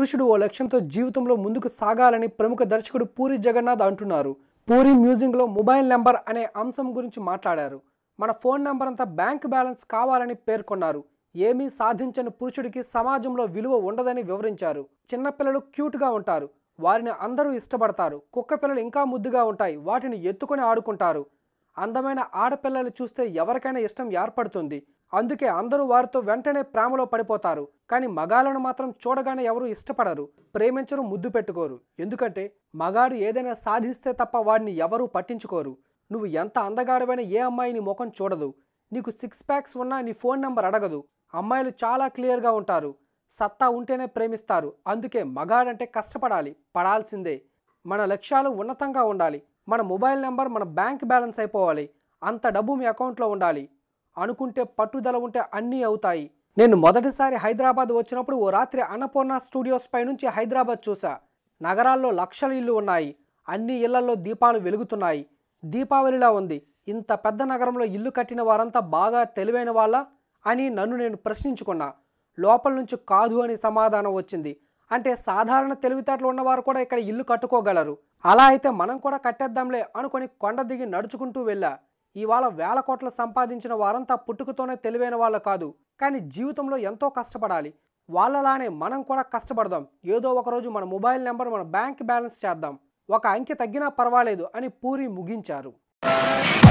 పురుషుడు ఓ లక్ష్యంతో జీవితంలో ముందుకు సాగాలని ప్రముఖ దర్శకుడు పూరి జగన్నాథ్ అంటున్నారు పూరి మ్యూజియంలో మొబైల్ నెంబర్ అనే అంశం గురించి మాట్లాడారు మన ఫోన్ నెంబర్ అంతా బ్యాంక్ బ్యాలెన్స్ కావాలని పేర్కొన్నారు ఏమీ సాధించని పురుషుడికి సమాజంలో విలువ ఉండదని వివరించారు చిన్నపిల్లలు క్యూట్గా ఉంటారు వారిని అందరూ ఇష్టపడతారు కుక్క పిల్లలు ఇంకా ముద్దుగా ఉంటాయి వాటిని ఎత్తుకొని ఆడుకుంటారు అందమైన ఆడపిల్లలు చూస్తే ఎవరికైనా ఇష్టం ఏర్పడుతుంది అందుకే అందరూ వారితో వెంటనే ప్రేమలో పడిపోతారు కానీ మగాళ్ళను మాత్రం చూడగానే ఎవరు ఇష్టపడరు ప్రేమించరు ముద్దు పెట్టుకోరు ఎందుకంటే మగాడు ఏదైనా సాధిస్తే తప్ప వాడిని ఎవరూ పట్టించుకోరు నువ్వు ఎంత అందగాడవైన ఏ అమ్మాయి నీ ముఖం చూడదు నీకు సిక్స్ ప్యాక్స్ ఉన్నా నీ ఫోన్ నెంబర్ అడగదు అమ్మాయిలు చాలా క్లియర్గా ఉంటారు సత్తా ఉంటేనే ప్రేమిస్తారు అందుకే మగాడంటే కష్టపడాలి పడాల్సిందే మన లక్ష్యాలు ఉన్నతంగా ఉండాలి మన మొబైల్ నెంబర్ మన బ్యాంక్ బ్యాలెన్స్ అయిపోవాలి అంత డబ్బు మీ అకౌంట్లో ఉండాలి అనుకుంటే పట్టుదల ఉంటే అన్నీ అవుతాయి నేను మొదటిసారి హైదరాబాద్ వచ్చినప్పుడు ఓ రాత్రి అన్నపూర్ణ స్టూడియోస్ పై నుంచి హైదరాబాద్ చూసా నగరాల్లో లక్షల ఇల్లు ఉన్నాయి అన్ని ఇళ్లలో దీపాలు వెలుగుతున్నాయి దీపావళిలా ఉంది ఇంత పెద్ద నగరంలో ఇల్లు కట్టిన వారంతా బాగా తెలివైన వాళ్ళ అని నన్ను నేను ప్రశ్నించుకున్నా లోపల నుంచి కాదు అని సమాధానం వచ్చింది అంటే సాధారణ తెలివితేటలు ఉన్నవారు కూడా ఇక్కడ ఇల్లు కట్టుకోగలరు అలా అయితే మనం కూడా కట్టేద్దాంలే అనుకొని కొండ దిగి నడుచుకుంటూ వెళ్ళా ఇవాళ వేల కోట్లు సంపాదించిన వారంతా పుట్టుకతోనే తెలివైన వాళ్ళు కాదు కానీ జీవితంలో ఎంతో కష్టపడాలి వాళ్ళలానే మనం కూడా కష్టపడదాం ఏదో ఒక రోజు మన మొబైల్ నెంబర్ మన బ్యాంక్ బ్యాలెన్స్ చేద్దాం ఒక అంకె తగ్గినా పర్వాలేదు అని పూరి ముగించారు